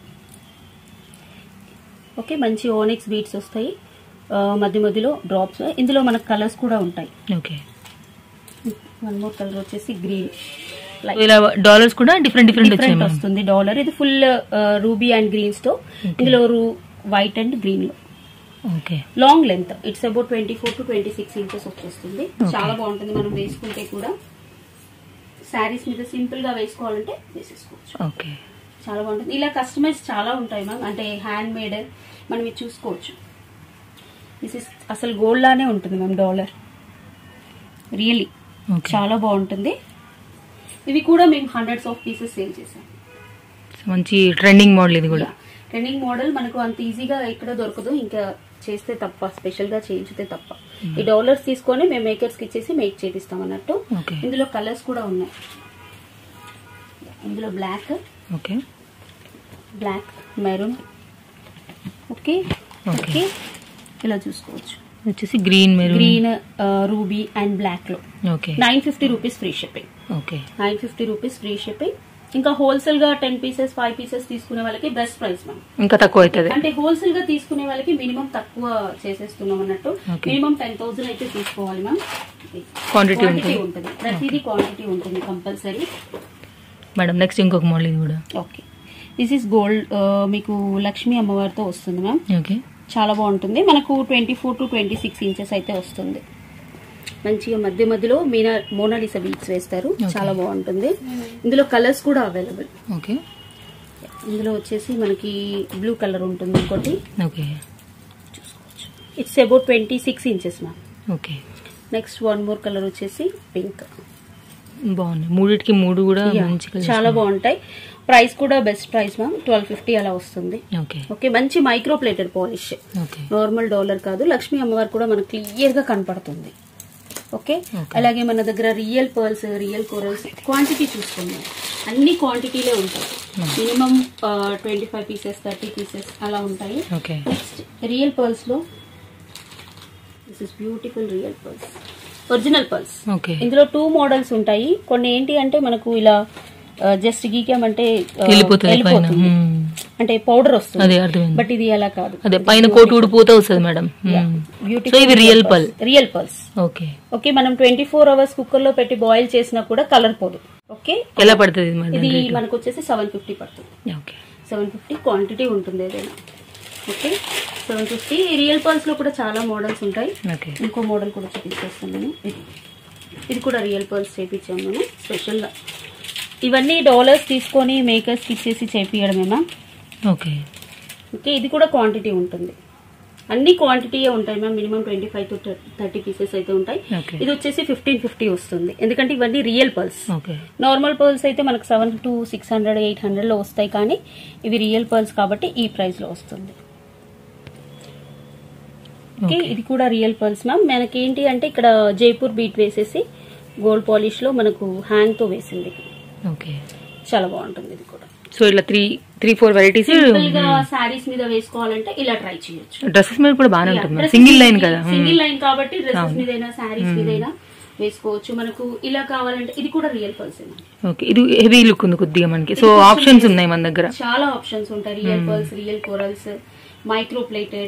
ఓకే మంచి ఓనిక్స్ బీట్స్ వస్తాయి ఆ, మధ్య మధ్యలో డ్రాప్స్ ఇందులో మనకు కలర్స్ కూడా ఉంటాయి ఓకే వన్ మోర్ కలర్ వచ్చేసి గ్రీన్ ఇలా డాలర్స్ కూడా డిఫరెంట్ డిఫరెంట్ వచ్చాయి డిఫరెంట్ మ్యామ్ వస్తుంది డాలర్ ఇది ఫుల్ రూబీ అండ్ గ్రీన్స్ తో ఇందులో వైట్ అండ్ గ్రీన్ లో okay long length it's about twenty four to twenty six inches వచ్చేస్తుంది చాలా బాగుంటుంది మనం వేసుకుంటే కూడా శారీస్ మీద సింపుల్ గా వేసుకోవాలంటే వేసేసుకోవచ్చు ఓకే చాలా బాగుంటుంది ఇలా కస్టమైజ్ చాలా ఉంటాయి మ్యామ్ అంటే హ్యాండ్ మేడ్ మనం ఇది చూసుకోవచ్చు దిస్ ఇస్ అసలు గోల్డ్ లానే ఉంటుంది మ్యామ్ డాలర్ రియల్లీ ఓకే చాలా బాగుంటుంది ఇవి కూడా మేము హండ్రెడ్స్ ఆఫ్ పీసెస్ సేల్ చేసాం మంచి ట్రెండింగ్ మోడల్ ఇది కూడా ట్రెండింగ్ మోడల్ మనకు అంత ఈజీగా ఎక్కడ దొరకదు ఇంకా చేస్తే తప్ప స్పెషల్ గా చేయించితే తప్ప ఈ డాలర్స్ తీసుకొని మేము మేకర్స్ కి ఇచ్చేసి మేక్ చేపిస్తాం అన్నట్టు ఓకే ఇందులో కలర్స్ కూడా ఉన్నాయి ఇందులో black okay black maroon okay Okay. Okay ఇలా చూసుకోవచ్చు వచ్చేసి green maroon green ruby and black లో okay nine fifty rupees free shipping okay nine fifty rupees free shipping ఇంకా హోల్సేల్ గా టెన్ పీసెస్ ఫైవ్ పీసెస్ తీసుకునే వాళ్ళకి బెస్ట్ ప్రైస్ మ్యామ్ ఇంకా తక్కువ అవుతుంది అంటే హోల్సేల్ గా తీసుకునే వాళ్ళకి మినిమం తక్కువ చేసేస్తున్నాం అన్నట్టు Okay. మినిమం టెన్ థౌసండ్ అయితే తీసుకోవాలి మ్యామ్ Quantity ఉంటుంది. ఉంటుంది ప్రతిదీ క్వాంటిటీ ఉంటుంది కంపల్సరీ మేడం నెక్స్ట్ ఇంకొక మోడల్ ఇది కూడా ఓకే దిస్ ఇస్ గోల్డ్ మీకు లక్ష్మీ అమ్మవారితో వస్తుంది మ్యామ్ ఓకే చాలా బాగుంటుంది మనకు twenty four to twenty six inches అయితే వస్తుంది మంచిగా మధ్య మధ్యలో మీనా మోనాలిసా బీట్స్ వేస్తారు చాలా బాగుంటుంది ఇందులో కలర్స్ కూడా అవైలబుల్ ఓకే ఇందులో వచ్చేసి మనకి బ్లూ కలర్ ఉంటుంది ఇంకోటి ఓకే చూసుకోవచ్చు it's about twenty six inches ma'am okay next one more colour వచ్చేసి పింక్ బాగుంది మూడిటికి మూడు కూడా మంచి colours చాలా బాగుంటాయి ప్రైస్ కూడా best price ma'am twelve fifty అలా వస్తుంది ఓకే ఓకే మంచి micro plated polish okay normal dollar కాదు లక్ష్మీ అమ్మవారు కూడా మనకు క్లియర్ గా కనపడుతుంది ఓకే Okay. అలాగే మన దగ్గర real pearls real corals quantity చూసుకున్నాం అన్ని క్వాంటిటీలే ఉంటాయి minimum twenty five pieces thirty pieces అలా ఉంటాయి ఓకే నెక్స్ట్ రియల్ పర్ల్స్ లో this is beautiful real pearls original pearls okay ఇందులో టూ మోడల్స్ ఉంటాయి కొన్ని ఏంటి అంటే మనకు ఇలా జస్ట్ గీకామంటే ఆ, వెళ్ళిపోతుంది పైన వెళ్ళిపోతుంది. మ్మ్. అంటే పౌడర్ వస్తుంది అదే అర్థమైంది బట్ ఇది అలా కాదు అదే పైన కోట్ ఊడిపోతే వస్తుంది మేడం సో ఇవి real pearl real pearls okay okay మనం ట్వంటీ ఫోర్ అవర్స్ కుక్కర్ లో పెట్టి బాయిల్ చేసినా కూడా కలర్ పోదు ఓకే ఎలా పడుతుంది ఇది మేడం ఇది రేటు? మనకు వచ్చేసి సెవెన్ ఫిఫ్టీ పడుతుంది ఓకే సెవెన్ ఫిఫ్టీ క్వాంటిటీ ఉంటుంది ఏదైనా okay seven fifty real pearls లో కూడా చాలా మోడల్స్ ఉంటాయి ఓకే ఇంకో మోడల్ కూడా చూపించేస్తాను నేను ఇది ఇది కూడా రియల్ పర్ల్స్ చేపించాము మేము స్పెషల్గా ఇవన్నీ డాలర్స్ తీసుకొని మేకర్స్కి ఇచ్చేసి చేపియడమే మ్యామ్ ఓకే ఓకే ఇది కూడా క్వాంటిటీ ఉంటుంది అన్ని క్వాంటిటీయే ఉంటాయి ma'am minimum twenty five to thirty pieces అయితే ఉంటాయి Okay. ఇది వచ్చేసి ఫిఫ్టీన్ ఫిఫ్టీ వస్తుంది ఎందుకంటే ఇవన్నీ real pearls okay normal pearls అయితే మనకు seven to six hundred eight హండ్రెడ్లో వస్తాయి కానీ ఇవి రియల్ పర్ల్స్ కాబట్టి ఈ ప్రైస్లో వస్తుంది ఓకే ఇది కూడా రియల్ పర్ల్స్ మ్యామ్ మనకి ఏంటి అంటే ఇక్కడ జైపూర్ బీట్ వేసేసి గోల్డ్ పాలిష్ లో మనకు హ్యాంగ్ తో వేసింది ఓకే చాలా బాగుంటుంది ఇది కూడా సో ఇట్లా three three four varieties simple గా శారీస్ మీద వేసుకోవాలంటే ఇలా ట్రై చేయొచ్చు డ్రెస్సెస్ మీద కూడా బాగానే ఉంటుంది సింగిల్ లైన్ కదా సింగిల్ లైన్ కాబట్టి డ్రెస్సెస్ మీదైనా శారీస్ మీదైనా వేసుకోవచ్చు మనకు ఇలా కావాలంటే ఇది కూడా రియల్ పర్సన్ ఓకే ఇది హెవీ లుక్ ఉంది కొద్దిగా మనకి సో ఆప్షన్స్ ఉన్నాయి మన దగ్గర చాలా ఆప్షన్స్ ఉంటాయి real pearls real corals micro plated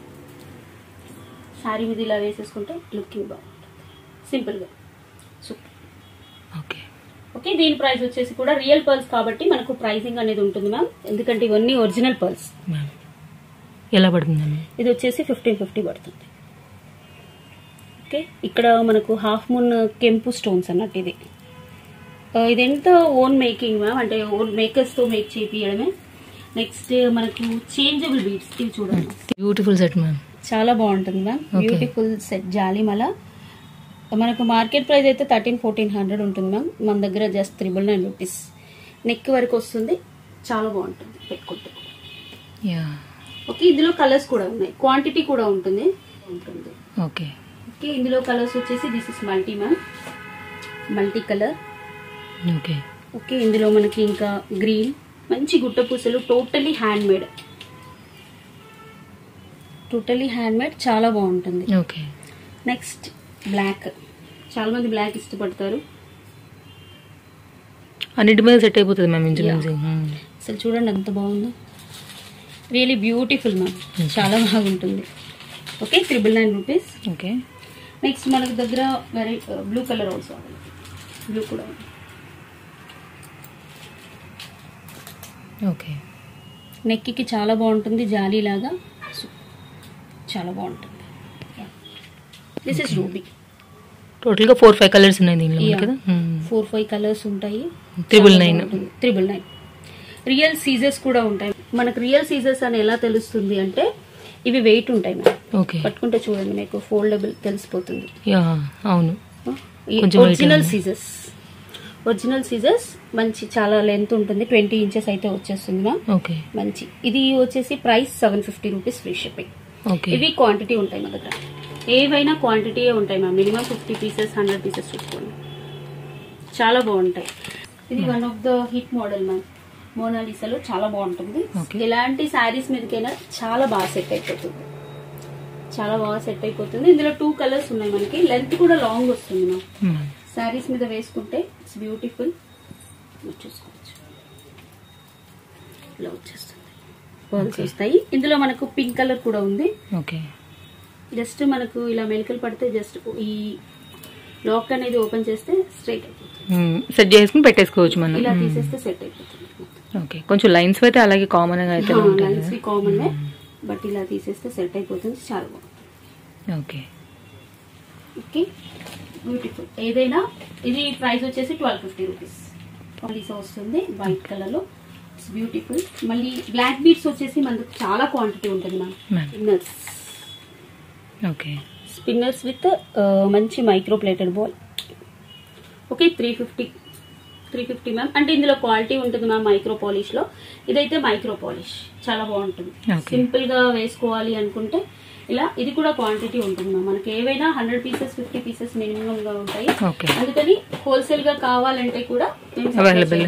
sari మీద ఇలా వేసేసుకుంటే లుకింగ్ బాగుంటుంది సింపుల్ గా సూపర్ ఓకే ఓకే దీని ప్రైస్ వచ్చేసి కూడా రియల్ పర్ల్స్ కాబట్టి మనకు ప్రైసింగ్ అనేది ఉంటుంది మ్యామ్ ఎందుకంటే ఇవన్నీ ఒరిజినల్ పర్ల్స్ మ్యామ్ ఎలా పడుతుందండి ఇది వచ్చేసి ఫిఫ్టీన్ ఫిఫ్టీ పడుతుంది ఓకే ఇక్కడ మనకు హాఫ్ మూన్ కెంపు స్టోన్స్ అన్నట్టు ఇది ఆ, ఇది ఎంత ఓన్ మేకింగ్ మ్యామ్ అంటే ఓన్ మేకర్స్తో మేక్ చేపియడమే నెక్స్ట్ మనకు చేంజబుల్ బీడ్స్ ఇవి చూడండి బ్యూటిఫుల్ సెట్ మ్యామ్ చాలా బాగుంటుంది మ్యామ్ బ్యూటిఫుల్ సెట్ జాలిమల మనకు మార్కెట్ ప్రైస్ అయితే థర్టీన్ ఫోర్టీన్ హండ్రెడ్ ఉంటుంది మ్యామ్ మన దగ్గర just triple nine rupees neck వరకు వస్తుంది చాలా బాగుంటుంది పెట్టుకుంటే యా ఓకే ఇందులో కలర్స్ కూడా ఉన్నాయి క్వాంటిటీ కూడా ఉంటుంది ఉంటుంది ఓకే ఓకే ఇందులో కలర్స్ వచ్చేసి this is multi ma'am multi colour okay okay ఇందులో మనకి ఇంకా గ్రీన్ మంచి గుట్ట పూసలు totally hand made totally hand made చాలా బాగుంటుంది ఓకే నెక్స్ట్ బ్లాక్ చాలా మంది బ్లాక్ ఇష్టపడతారు అన్నిటి మీద సెట్ అయిపోతుంది మ్యామ్ ఇంచుమించు మ్మ్. అసలు చూడండి ఎంత బాగుందో రియలీ బ్యూటిఫుల్ మ్యామ్ చాలా బాగుంటుంది okay triple nine rupees okay next మనకు దగ్గర very blue colour also blue కూడా ఉంది ఓకే నెక్కి చాలా బాగుంటుంది జాలీ లాగా సు- చాలా బాగుంటుంది దిస్ ఇస్ రూబీ టోటల్ గా ఫోర్ ఫైవ్ కలర్స్ ఉన్నాయి దీనిలో Yeah. కదా ఫోర్ ఫైవ్ కలర్స్ ఉంటాయి Triple nine. Triple nine real సీజర్స్ కూడా ఉంటాయి మనకు రియల్ సీజర్స్ అని ఎలా తెలుస్తుంది అంటే ఇవి వెయిట్ ఉంటాయి మ్యామ్ ఓకే పట్టుకుంటే చూడండి మీకు ఫోల్డబుల్ తెలిసిపోతుంది యా అవును ఈ కొంచెం weight ఒరిజినల్ ఉంది. సీజర్స్ ఒరిజినల్ సీజర్స్ మంచి చాలా లెంత్ ఉంటుంది ట్వంటీ ఇంచెస్ అయితే వచ్చేస్తుంది మ్యామ్ ఓకే మంచి ఇది వచ్చేసి price seven fifty rupees free shipping okay ఇవి క్వాంటిటీ ఉంటాయి మా దగ్గర ఏవైనా క్వాంటిటీయే ఉంటాయి ma'am minimum fifty pieces hundred pieces చూసుకోండి చాలా బాగుంటాయి ఇది one of the hit model ma'am మోనాలిసాలో చాలా బాగుంటుంది Okay. ఎలాంటి శారీస్ మీదకైనా చాలా బాగా సెట్ అయిపోతుంది చాలా బాగా సెట్ అయిపోతుంది ఇందులో టూ కలర్స్ ఉన్నాయి మనకి లెంత్ కూడా లాంగ్ వస్తుంది మ్యామ్ మ్మ్. శారీస్ మీద వేసుకుంటే ఇట్స్ బ్యూటిఫుల్ చూసుకోవచ్చు ఇలా వచ్చేస్తుంది పర్ల్స్ వస్తాయి ఇందులో మనకు పింక్ కలర్ కూడా ఉంది ఓకే జస్ట్ మనకు ఇలా మెలికలు పడితే జస్ట్ ఈ లాక్ అనేది ఓపెన్ చేస్తే స్ట్రైట్ అయిపోతుంది మ్మ్. సెట్ చేసుకుని పెట్టేసుకోవచ్చు మనం ఇలా మ్మ్. తీసేస్తే సెట్ అయిపోతుంది ఓకే కొంచెం లైన్స్ అయితే అలాగే కామన్ గా అయితే ఉంటాయి లైన్స్ కామన్ బట్ ఇలా తీసేస్తే సెట్ అయిపోతుంది చాలా బాగుంది ఓకే ఓకే బ్యూటిఫుల్ ఏదైనా ఇది ప్రైస్ వచ్చేసి ట్వెల్వ్ ఫిఫ్టీ రూపీస్ పాలిసా వస్తుంది వైట్ కలర్ లో ఇట్స్ బ్యూటిఫుల్ మళ్ళీ బ్లాక్ బీడ్స్ వచ్చేసి మనకు చాలా క్వాంటిటీ ఉంటుంది ma'am ma'am spinners okay spinners with మంచి micro plated ball okay three fifty three fifty ma'am అంటే ఇందులో క్వాలిటీ ఉంటుంది మ్యామ్ మైక్రో పాలిష్ లో ఇదైతే మైక్రో పాలిష్ చాలా బాగుంటుంది Okay. సింపుల్ గా వేసుకోవాలి అనుకుంటే ఇలా ఇది కూడా క్వాంటిటీ ఉంటుంది మ్యామ్ మనకి ఏవైనా hundred pieces fifty pieces minimum గా ఉంటాయి Okay. అందుకని హోల్సేల్ గా కావాలంటే కూడా Available.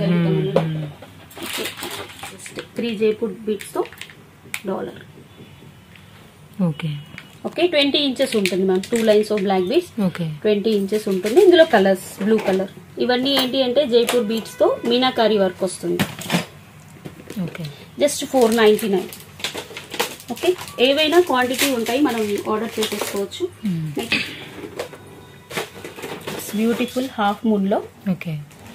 త్రీ జైపూర్ బీట్స్ తో dollar okay okay twenty inches ఉంటుంది ma'am two lines of black beads okay twenty inches ఉంటుంది ఇందులో కలర్స్ బ్లూ కలర్ ఇవన్నీ ఏంటి అంటే జైపూర్ బీట్స్ తో మీనాకారి వర్క్ వస్తుంది okay just four ninety nine okay ఏవైనా క్వాంటిటీ ఉంటాయి మనం ఆర్డర్ చేసేసుకోవచ్చు నెక్స్ట్ బ్యూటిఫుల్ హాఫ్ మూన్ లో ఓకే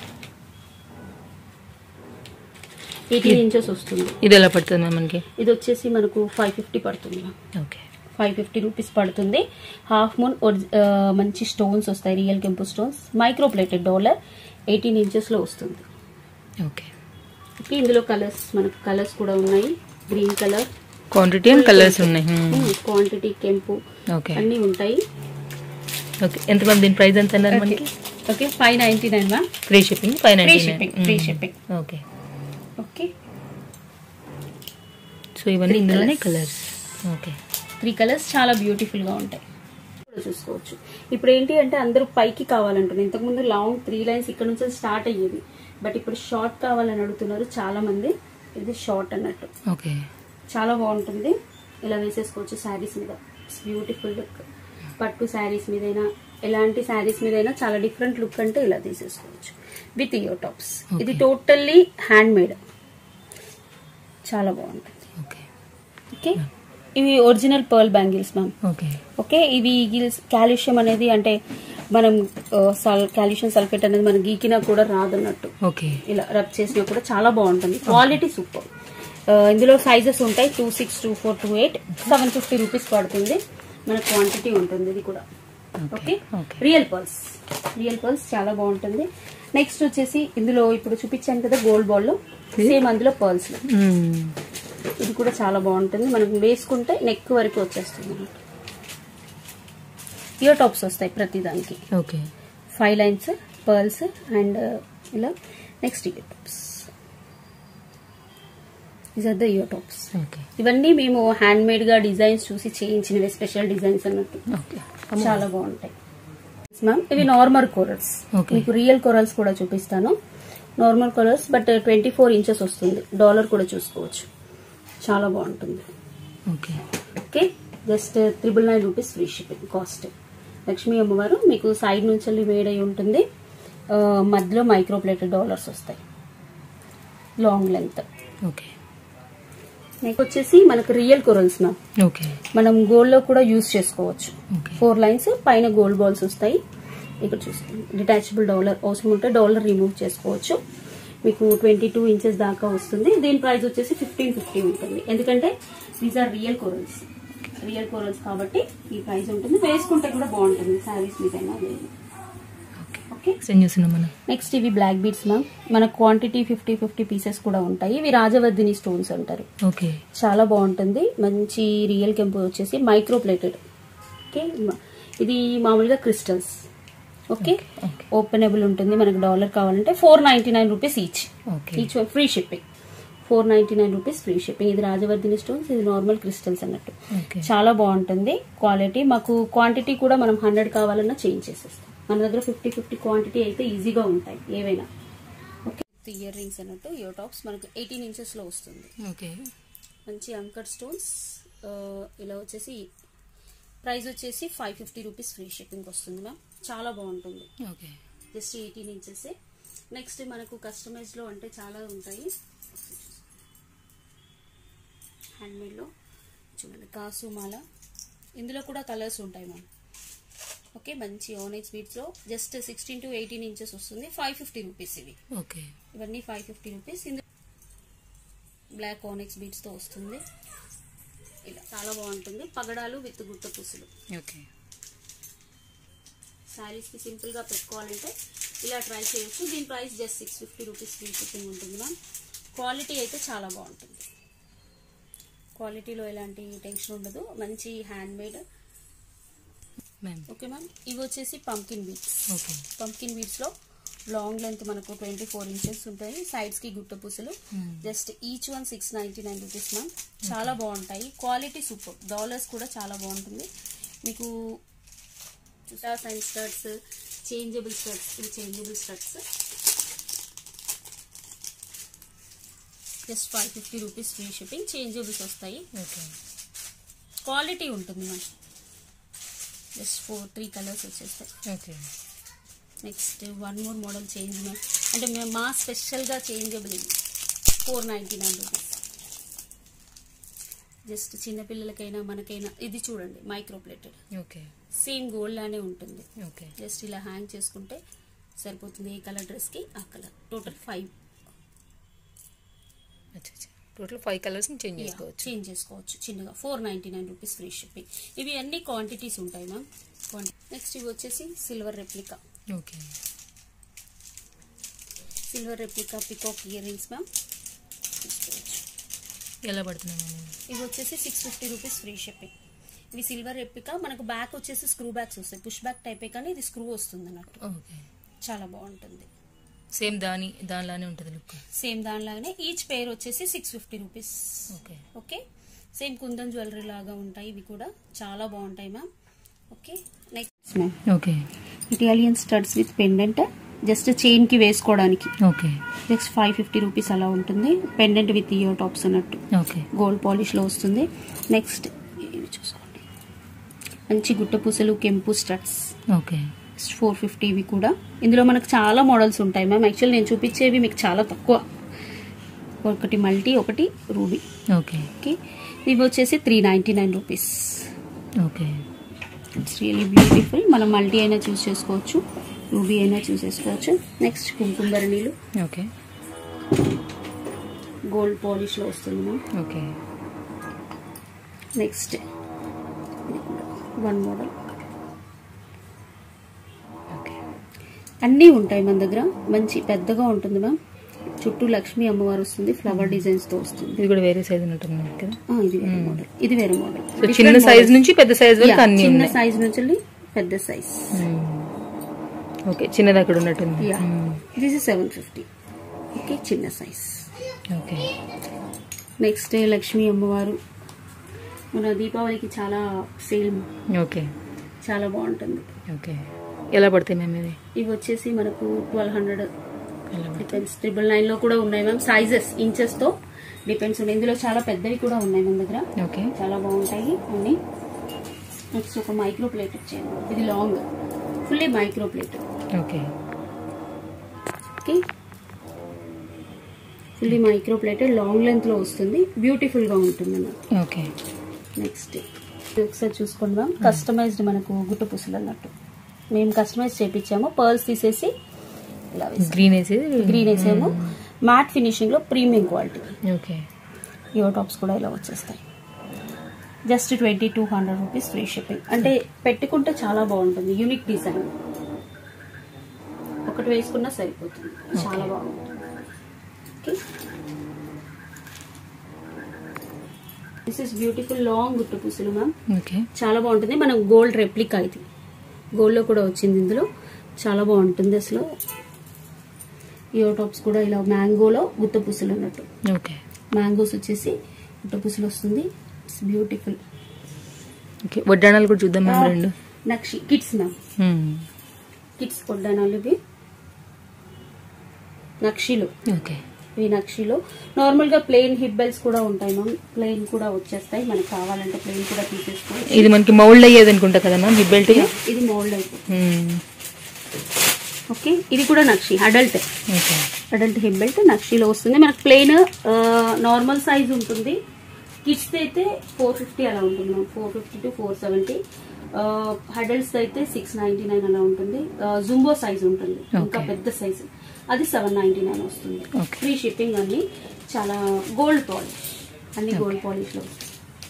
ఎయిటీన్ ఇంచెస్ వస్తుంది ఇది ఎలా పడుతుంది మ్యామ్ మనకి ఇది వచ్చేసి మనకు ఫైవ్ ఫిఫ్టీ పడుతుంది ma'am okay five fifty rupees పడుతుంది హాఫ్ మూన్ మంచి స్టోన్స్ వస్తాయి రియల్ కెంపు stones micro plated dollar eighteen ఇంచెస్లో వస్తుంది ఓకే ఓకే ఇందులో కలర్స్ మనకు కలర్స్ కూడా ఉన్నాయి green colour quantity and colours ఉన్నాయి మ్మ్. క్వాంటిటీ కెంపు ఓకే అన్నీ ఉంటాయి ఓకే ఎంత మ్యామ్ దీని ప్రైస్ ఎంత అన్నారు మనకి okay five ninety nine ma'am free shipping five free ninety shipping free shipping okay okay so ఇవన్నీ Three ఇందులోనే colours. Colours okay three colours చాలా బ్యూటిఫుల్ గా ఉంటాయి కూడా చూసుకోవచ్చు ఇప్పుడు ఏంటి అంటే అందరూ పైకి కావాలంటున్నారు ఇంతకుముందు లాంగ్ త్రీ లైన్స్ ఇక్కడ నుంచి స్టార్ట్ అయ్యేది బట్ ఇప్పుడు షార్ట్ కావాలని అడుగుతున్నారు చాలా మంది ఇది షార్ట్ అన్నట్టు ఓకే చాలా బాగుంటుంది ఇలా వేసేసుకోవచ్చు శారీస్ మీద బ్యూటిఫుల్ లుక్ పట్టు శారీస్ మీదైనా ఎలాంటి శారీస్ మీదైనా చాలా డిఫరెంట్ లుక్ అంటే ఇలా తీసేసుకోవచ్చు విత్ ఇయర్ టాప్స్ ఇది టోటల్లీ హ్యాండ్ మేడ్ చాలా బాగుంటుంది ఓకే ఓకే ఇవి original pearl bangles ma'am okay okay ఇవి గిల్స్ కాల్షియం అనేది అంటే మనం కాల్షియం సల్ఫేట్ అనేది మనం గీకినా కూడా రాదన్నట్టు ఓకే ఇలా రబ్ చేసినా కూడా చాలా బాగుంటుంది క్వాలిటీ సూపర్ ఇందులో సైజెస్ ఉంటాయి two six two four two eight seven fifty rupees పడుతుంది మన క్వాంటిటీ ఉంటుంది ఇది కూడా okay okay. Real pearls real pearls చాలా బాగుంటుంది నెక్స్ట్ వచ్చేసి ఇందులో ఇప్పుడు చూపించాను కదా గోల్డ్ బాల్ లో సేమ్ అందులో పర్ల్స్ ఇది కూడా చాలా బాగుంటుంది మనం వేసుకుంటే నెక్ వరకు వచ్చేస్తుంది అన్నమాట ఇయర్ టాప్స్ వస్తాయి ప్రతి దానికి okay five lines pearls and ఇలా next ear tops is are the ear tops okay ఇవన్నీ మేము హ్యాండ్ మేడ్ గా డిజైన్స్ చూసి చేయించినవి స్పెషల్ డిజైన్స్ అన్నట్టు ఓకే చాలా బాగుంటాయి మ్యామ్ ఇవి నార్మల్ కోరల్స్ Okay. మీకు రియల్ కోరల్స్ కూడా చూపిస్తాను normal corals but twenty four inches వస్తుంది డాలర్ కూడా చూసుకోవచ్చు చాలా బాగుంటుంది okay okay just triple nine rupees free shipping cost Lakshmi అమ్మవారు మీకు సైడ్ నుంచి మేడ్ అయి ఉంటుంది ఆ, మధ్యలో మైక్రో ప్లేటెడ్ డాలర్స్ వస్తాయి లాంగ్ లెంత్ ఓకే నెక్స్ట్ వచ్చేసి మనకు రియల్ కొరల్స్ మ్యామ్ ఓకే మనం గోల్డ్ లో కూడా యూజ్ చేసుకోవచ్చు ఓకే ఫోర్ లైన్స్ పైన గోల్డ్ బాల్స్ వస్తాయి ఇక్కడ చూస్తాం డిటాచబుల్ డాలర్ అవసరం ఉంటే డాలర్ రిమూవ్ చేసుకోవచ్చు మీకు ట్వంటీ టూ ఇంచెస్ దాకా వస్తుంది దీని ప్రైస్ వచ్చేసి ఫిఫ్టీన్ ఫిఫ్టీ ఉంటుంది ఎందుకంటే these are real corals real corals కాబట్టి ఈ ప్రైస్ ఉంటుంది వేసుకుంటే కూడా బాగుంటుంది శారీస్ మీదైనా లేదు ఓకే సెండ్ చేస్తున్నాం మనం నెక్స్ట్ ఇవి బ్లాక్ బీడ్స్ మ్యామ్ మన క్వాంటిటీ ఫిఫ్టీ ఫిఫ్టీ పీసెస్ కూడా ఉంటాయి ఇవి రాజవర్ధిని స్టోన్స్ అంటారు ఓకే చాలా బాగుంటుంది మంచి రియల్ కెంపు వచ్చేసి మైక్రో ప్లేటెడ్ ఓకే మ- ఇది మామూలుగా క్రిస్టల్స్ ఓకే ఓకే. ఓపెనబుల్ ఉంటుంది మనకు డాలర్ కావాలంటే four ninety nine rupees each okay each free shipping four ninety nine rupees free shipping ఇది రాజవర్ధిని స్టోన్స్ ఇది నార్మల్ క్రిస్టల్స్ అన్నట్టు ఓకే చాలా బాగుంటుంది క్వాలిటీ మాకు క్వాంటిటీ కూడా మనం హండ్రెడ్ కావాలన్నా చేంజ్ చేసేస్తాం మన దగ్గర ఫిఫ్టీ ఫిఫ్టీ క్వాంటిటీ అయితే ఈజీగా ఉంటాయి ఏవైనా ఓకే ఇయర్ రింగ్స్ అన్నట్టు ఇయర్ టాప్స్ మనకు ఎయిటీన్ ఇంచెస్ లో వస్తుంది ఓకే మంచి అంకర్ స్టోన్స్ ఆ, ఇలా వచ్చేసి ప్రైస్ వచ్చేసి five fifty rupees free shipping వస్తుంది మ్యామ్ చాలా బాగుంటుంది okay just eighteen inches next మనకు కస్టమైజ్ లో అంటే చాలా ఉంటాయి హ్యాండ్మేడ్ లో చూడండి కాసు మాల ఇందులో కూడా కలర్స్ ఉంటాయి మ్యామ్ ఓకే మంచి ఓనైట్ స్వీట్స్ లో just sixteen to eighteen inches వస్తుంది ఫైవ్ ఫిఫ్టీ రూపీస్ ఇవి ఓకే ఇవన్నీ ఫైవ్ ఫిఫ్టీ రూపీస్ ఇందులో బ్లాక్ ఓనెక్స్ బీట్స్ తో వస్తుంది ఇలా చాలా బాగుంటుంది పగడాలు విత్ గుట్ట పూసలు ఓకే శారీస్ కి సింపుల్ గా పెట్టుకోవాలంటే ఇలా ట్రై చేయొచ్చు దీని price just six fifty rupees free shipping ఉంటుంది మ్యామ్ క్వాలిటీ అయితే చాలా బాగుంటుంది క్వాలిటీలో ఎలాంటి టెన్షన్ ఉండదు మంచి hand made ma'am okay ma'am ఇవి వచ్చేసి pumpkin beads okay pumpkin beads లో లాంగ్ లెంత్ మనకు ట్వంటీ ఫోర్ ఇంచెస్ ఉంటాయి సైడ్స్ కి గుట్ట పూసలు Hmm. Just each one six ninety nine rupees ma'am చాలా బాగుంటాయి క్వాలిటీ సూపర్ డాలర్స్ కూడా చాలా బాగుంటుంది మీకు చూసాస్ అండ్ స్టర్ట్స్ చేంజబుల్ స్టర్ట్స్ ఇవి చేంజబుల్ స్టర్ట్స్ just five fifty rupees free shipping changeables వస్తాయి ఓకే క్వాలిటీ ఉంటుంది ma'am just four three colours వచ్చేస్తాయి okay next one more model change ma'am అంటే మేము మా స్పెషల్గా చేంజబుల్ ఇది four ninety nine rupees just చిన్నపిల్లలకైనా మనకైనా ఇది చూడండి micro plated okay same gold లానే ఉంటుంది ఓకే జస్ట్ ఇలా హ్యాంగ్ చేసుకుంటే సరిపోతుంది ఏ కలర్ డ్రెస్కి ఆ కలర్ టోటల్ ఫైవ్ అచ్చా అచ్చా టోటల్ ఫైవ్ కలర్స్ చేంజ్ చేసుకోవచ్చు చేంజ్ చేసుకోవచ్చు చిన్నగా four ninety nine rupees free shipping ఇవి అన్ని క్వాంటిటీస్ ఉంటాయి మ్యామ్ నెక్స్ట్ ఇవి వచ్చేసి silver replica okay silver replica peacock earrings ma'am తీసుకోవచ్చు ఎలా పడుతున్నాయి మ్యామ్ ఇవి వచ్చేసి six fifty rupees free shipping ఇవి సిల్వర్ రెప్లికా మనకు బ్యాక్ వచ్చేసి స్క్రూ బ్యాగ్స్ వస్తాయి పుష్ బ్యాక్ టైపే కానీ ఇది స్క్రూ వస్తుంది అన్నట్టు ఓకే చాలా బాగుంటుంది సేమ్ దాని దానిలానే ఉంటుంది లుక్ సేమ్ దానిలాగానే ఈచ్ పేర్ వచ్చేసి six fifty rupees okay okay same kundan jewellery లాగా ఉంటాయి ఇవి కూడా చాలా బాగుంటాయి ma'am okay next ma'am okay Italian studs with pendant just chain కి వేసుకోవడానికి okay next five fifty rupees అలా ఉంటుంది పెండెంట్ విత్ ఇయర్ టాప్స్ అన్నట్టు ఓకే గోల్డ్ పాలిష్లో వస్తుంది నెక్స్ట్ ఇవి చూసుకోండి మంచి గుట్ట పూసలు కెంపు స్టడ్స్ ఓకే ఫోర్ ఫిఫ్టీ ఇవి కూడా ఇందులో మనకు చాలా మోడల్స్ ఉంటాయి మ్యామ్ యాక్చువల్ నేను చూపించేవి మీకు చాలా తక్కువ ఒకటి మల్టీ ఒకటి రూబీ ఓకే ఓకే ఇవి వచ్చేసి three ninety nine rupees okay it's really beautiful మనం మల్టీ అయినా చూస్ చేసుకోవచ్చు రూబీ అయినా చూస్ చేసుకోవచ్చు నెక్స్ట్ కుంకుమ నీళ్ళు ఓకే గోల్డ్ పాలిష్లో వస్తుంది ma'am okay next one model okay అన్నీ ఉంటాయి మన దగ్గర మంచి పెద్దగా ఉంటుంది మ్యామ్ చుట్టూ లక్ష్మీ అమ్మవారు వస్తుంది ఫ్లవర్ డిజైన్స్ తో వస్తుంది ఇది కూడా వేరే సైజ్ ఉన్నట్టున్నాయి కదా ఆ, ఇది వేరే మోడల్ ఇది వేరే మోడల్ సో చిన్న సైజ్ నుంచి పెద్ద సైజ్ వరకు అన్ని చిన్న ఉన్నాయి సైజ్ నుంచి వెళ్ళి పెద్ద సైజ్ మ్మ్. ఓకే చిన్నది అక్కడ ఉన్నట్టుంది yeah hmm. This is seven fifty okay చిన్న సైజ్ ఓకే నెక్స్ట్ లక్ష్మీ అమ్మవారు మన దీపావళికి చాలా సేల్ ఓకే చాలా బాగుంటుంది ఓకే ఎలా పడతాయి మ్యామ్ ఇది ఇవి వచ్చేసి మనకు ట్వెల్వ్ హండ్రెడ్ ఎలా పడతాయి డిపెండ్స్ ట్రిపుల్ నైన్ లో కూడా ఉన్నాయి మ్యామ్ సైజెస్ ఇంచెస్ తో డిపెండ్స్ ఉన్నాయి ఇందులో చాలా పెద్దవి కూడా ఉన్నాయి మన దగ్గర ఓకే చాలా బాగుంటాయి అన్ని నెక్స్ట్ ఒక మైక్రో ప్లేట్ ఇచ్చాను ఇది long fully micro plate okay okay fully micro plate long length లో వస్తుంది బ్యూటిఫుల్ గా ఉంటుంది అన్నట్టు ఓకే నెక్స్ట్ ఇది ఒకసారి చూసుకోండి మ్యామ్ కస్టమైజ్డ్ మనకు గుట్టు పుసలు అన్నట్టు మేము కస్టమైజ్ చేపించాము పర్ల్స్ తీసేసి ఇలా వేసాము గ్రీన్ వేసి గ్రీన్ వేసాము మ్యాట్ ఫినిషింగ్ లో premium quality okay ear tops కూడా ఇలా వచ్చేస్తాయి just twenty two hundred rupees free shipping అంటే పెట్టుకుంటే చాలా బాగుంటుంది యూనిక్ డిజైన్ ఒకటి వేసుకున్నా సరిపోతుంది చాలా బాగుంటుంది okay this is beautiful long గుట్టు పూసలు మ్యామ్ ఓకే చాలా బాగుంటుంది మనం గోల్డ్ రెప్లికా ఇది గోల్డ్లో కూడా వచ్చింది ఇందులో చాలా బాగుంటుంది అసలు ఇయర్ టాప్స్ కూడా ఇలా మ్యాంగోలో గుత్త పూసలు అన్నట్టు ఓకే మ్యాంగోస్ వచ్చేసి గుట్ట పూసలు వస్తుంది ఇట్స్ బ్యూటిఫుల్ ఓకే వడ్డాణాలు కూడా చూద్దాం మ్యామ్ రెండు నక్షి కిడ్స్ మ్యామ్ మ్మ్. కిడ్స్ కొడ్డానాలు ఇవి నక్షిలు ఓకే ఇవి నక్షిలో నార్మల్ గా ప్లెయిన్ హిప్ బెల్ట్స్ కూడా ఉంటాయి మ్యామ్ ప్లెయిన్ కూడా వచ్చేస్తాయి మనకు కావాలంటే ప్లెయిన్ కూడా తీసేసుకోవచ్చు ఇది మనకి మౌల్డ్ అయ్యేది అనుకుంటా కదా మ్యామ్ హిప్ బెల్ట్ ఇది మోల్డ్ అయిపోతుంది ఓకే ఇది కూడా nakshi adult okay adult hip belt నక్షిలో వస్తుంది మనకు ప్లెయిన్ నార్మల్ సైజ్ ఉంటుంది కిడ్స్ అయితే ఫోర్ ఫిఫ్టీ అలా ఉంటుంది four fifty to four seventy adults అయితే సిక్స్ నైన్టీ నైన్ అలా ఉంటుంది జుంబో సైజ్ ఉంటుంది ఇంకా Okay. పెద్ద సైజ్ అది సెవెన్ నైన్టీ నైన్ వస్తుంది Okay. ఫ్రీ షిప్పింగ్ అన్ని చాలా గోల్డ్ పాలిష్ అన్ని గోల్డ్ పాలిష్ లో వస్తాయి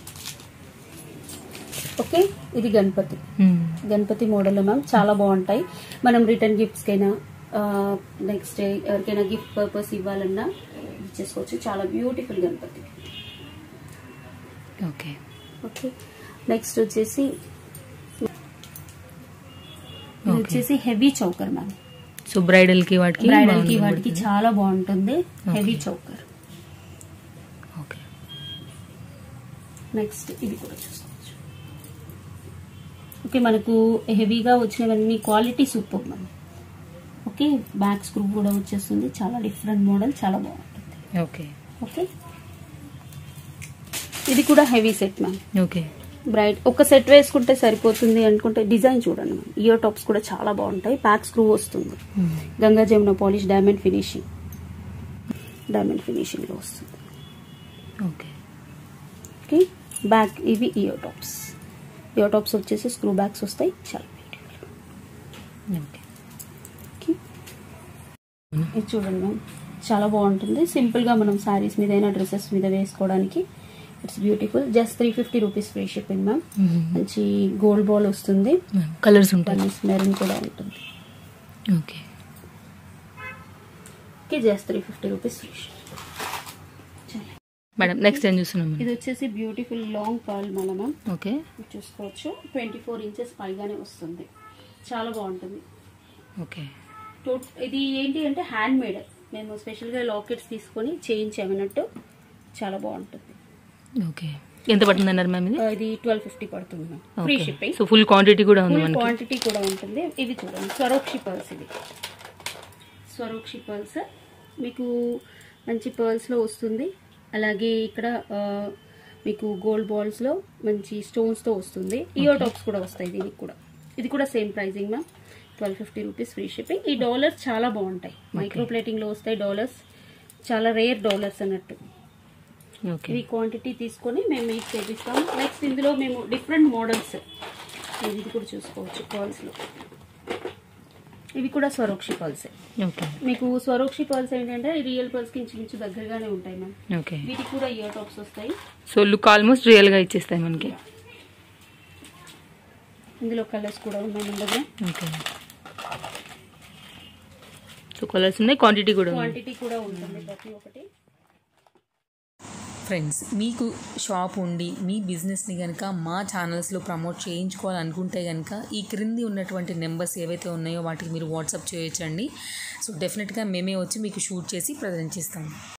ఓకే ఇది గణపతి మ్మ్. గణపతి మోడల్ మ్యామ్ చాలా బాగుంటాయి మనం రిటర్న్ గిఫ్ట్స్ కైనా నెక్స్ట్ ఎవరికైనా గిఫ్ట్ పర్పస్ ఇవ్వాలన్నా ఇచ్చేసుకోవచ్చు చాలా beautiful Ganapati okay okay next వచ్చేసి ఇది Okay. వచ్చేసి heavy choker ma'am so bridal కి వాటికి బ్రైడల్ కి బాగుంది వాటికి పడుతుంది. చాలా బాగుంటుంది హెవీ చౌకర్ ఓకే నెక్స్ట్ ఇది కూడా చూసుకోవచ్చు ఓకే మనకు హెవీగా వచ్చినవన్నీ quality super ma'am okay back screw కూడా వచ్చేస్తుంది చాలా డిఫరెంట్ మోడల్ చాలా బాగుంటుంది ఓకే ఓకే ఇది కూడా heavy set ma'am okay bright ఒక సెట్ వేసుకుంటే సరిపోతుంది అనుకుంటే డిజైన్ చూడండి మ్యామ్ ఇయర్ టాప్స్ కూడా చాలా బాగుంటాయి బ్యాక్ స్క్రూ వస్తుంది మ్మ్. Ganga Jamuna polish diamond finishing diamond ఫినిషింగ్లో వస్తుంది ఓకే ఓకే బ్యాక్ ఇవి ఇయర్ టాప్స్ ఇయర్ టాప్స్ వచ్చేసి స్క్రూ బ్యాగ్స్ వస్తాయి చాలా బ్యూటిఫుల్ ఓకే ఓకే ఇది చూడండి మ్యామ్ చాలా బాగుంటుంది సింపుల్గా మనం శారీస్ మీద అయినా డ్రెస్సెస్ మీద వేసుకోవడానికి it's beautiful just three fifty rupees free shipping ma'am మ్మ్. మంచి గోల్డ్ బాల్ వస్తుంది కలర్స్ ఉంటాయి మెరూన్ కూడా ఉంటుంది okay okay just three fifty rupees free madam next ఏం చూస్తున్నాం ఇది వచ్చేసి బ్యూటిఫుల్ లాంగ్ పర్ల్ మాల మ్యామ్ ఓకే ఇది చూసుకోవచ్చు ట్వంటీ ఫోర్ ఇంచెస్ పైగానే వస్తుంది చాలా బాగుంటుంది ఓకే టోట్ ఇది ఏంటి అంటే హ్యాండ్ మేడ్ మేము స్పెషల్గా లాకెట్స్ తీసుకొని చేయించామన్నట్టు చాలా బాగుంటుంది ఓకే ఎంత పడుతుంది అన్నారు మ్యామ్ ఇది ఆ, ఇది ట్వెల్వ్ ఫిఫ్టీ పడుతుంది ma'am free shipping so full quantity కూడా ఉంది ఫుల్ మనకి క్వాంటిటీ కూడా ఉంటుంది ఇది చూడండి స్వరోక్షి పర్స్ ఇది స్వరూక్షి పర్ల్స్ మీకు మంచి పర్ల్స్లో వస్తుంది అలాగే ఇక్కడ ఆ, మీకు గోల్డ్ బాల్స్లో మంచి స్టోన్స్తో వస్తుంది ఇయర్ టాప్స్ కూడా వస్తాయి దీనికి కూడా ఇది కూడా same pricing ma'am twelve fifty rupees free shipping ఈ డాలర్స్ చాలా బాగుంటాయి మైక్రో ప్లేటింగ్లో వస్తాయి డాలర్స్ చాలా రేర్ డాలర్స్ అన్నట్టు ఓకే ఇవి క్వాంటిటీ తీసుకొని మేము మీకు చేపిస్తాము నెక్స్ట్ ఇందులో మేము డిఫరెంట్ మోడల్స్ ఇది కూడా చూసుకోవచ్చు పర్ల్స్లో ఇవి కూడా స్వరోక్షి పర్ల్సే ఓకే మీకు స్వరోక్షి పర్ల్స్ ఏంటంటే రియల్ పర్ల్స్కి ఇంచుమించు దగ్గరగానే ఉంటాయి మ్యామ్ ఓకే వీటికి కూడా ఇయర్ టాప్స్ వస్తాయి సో లుక్ ఆల్మోస్ట్ రియల్ గా ఇచ్చేస్తాయి మనకి ఇందులో కలర్స్ కూడా ఉన్నాయి మన దగ్గర ఓకే సో కలర్స్ ఉన్నాయి క్వాంటిటీ కూడా ఉంది క్వాంటిటీ కూడా ఉంటుంది ప్రతి ఒక్కటి ఫ్రెండ్స్ మీకు షాప్ ఉండి మీ బిజినెస్ని కనుక మా ఛానల్స్లో ప్రమోట్ చేయించుకోవాలనుకుంటే కనుక ఈ క్రింది ఉన్నటువంటి నెంబర్స్ ఏవైతే ఉన్నాయో వాటికి మీరు వాట్సాప్ చేయొచ్చండి సో డెఫినెట్గా మేమే వచ్చి మీకు షూట్ చేసి ప్రజెంట్ చేస్తాము